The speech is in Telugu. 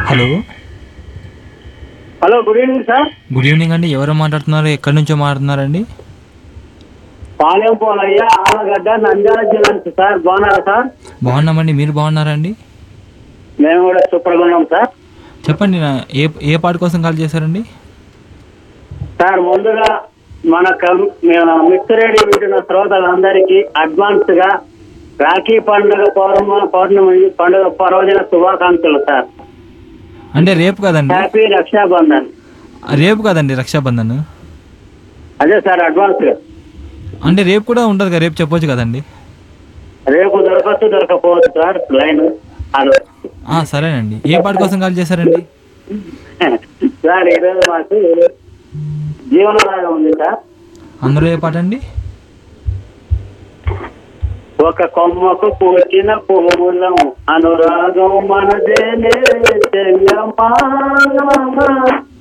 hello hello good evening sir good evening అండి ఎవరు మాట్లాడుతున్నారు ఎక్కడి నుంచో మాట్లాడుతున్నారండి పాలెం పోలయ్య ఆలగడ్డ నంద్యాల జిల్లా నుంచి సార్ బాగున్నారా సార్ బాగున్నామండి మీరు బాగున్నారండి మేము కూడా సూపర్గా ఉన్నాం సార్ చెప్పండి నా ఏ ఏ పాట కోసం కాల్ చేశారండి సార్ ముందుగా మన కం- మన మిక్స్ రేడియో వింటున్న శ్రోతలందరికీ అడ్వాన్స్ గా రాఖీ పండుగ పౌర్ణమ పౌర్ణమి పండుగ పర్వదిన శుభాకాంక్షలు సార్ అంటే రేపు కదండి హ్యాపీ రక్షాబంధన్ రేపు కదండి రక్షాబంధన్ అదే సార్ అడ్వాన్స్ గా అంటే రేపు కూడా ఉంటుంది కదా రేపు చెప్పొచ్చు కదండి రేపు దొరకచ్చు దొరకపోవచ్చు సార్ లైన్ హలో ఆ, సరేనండి ఏ పాట కోసం కాల్ చేశారండి సార్ ఈరోజు మాకు జీవనరాగం ఉంది సార్ అందులో ఏ పాట అండి ఒక కొమ్మకు పూచిన పువ్వులం అనురాగం మనదేనే చెల్లెమ్మా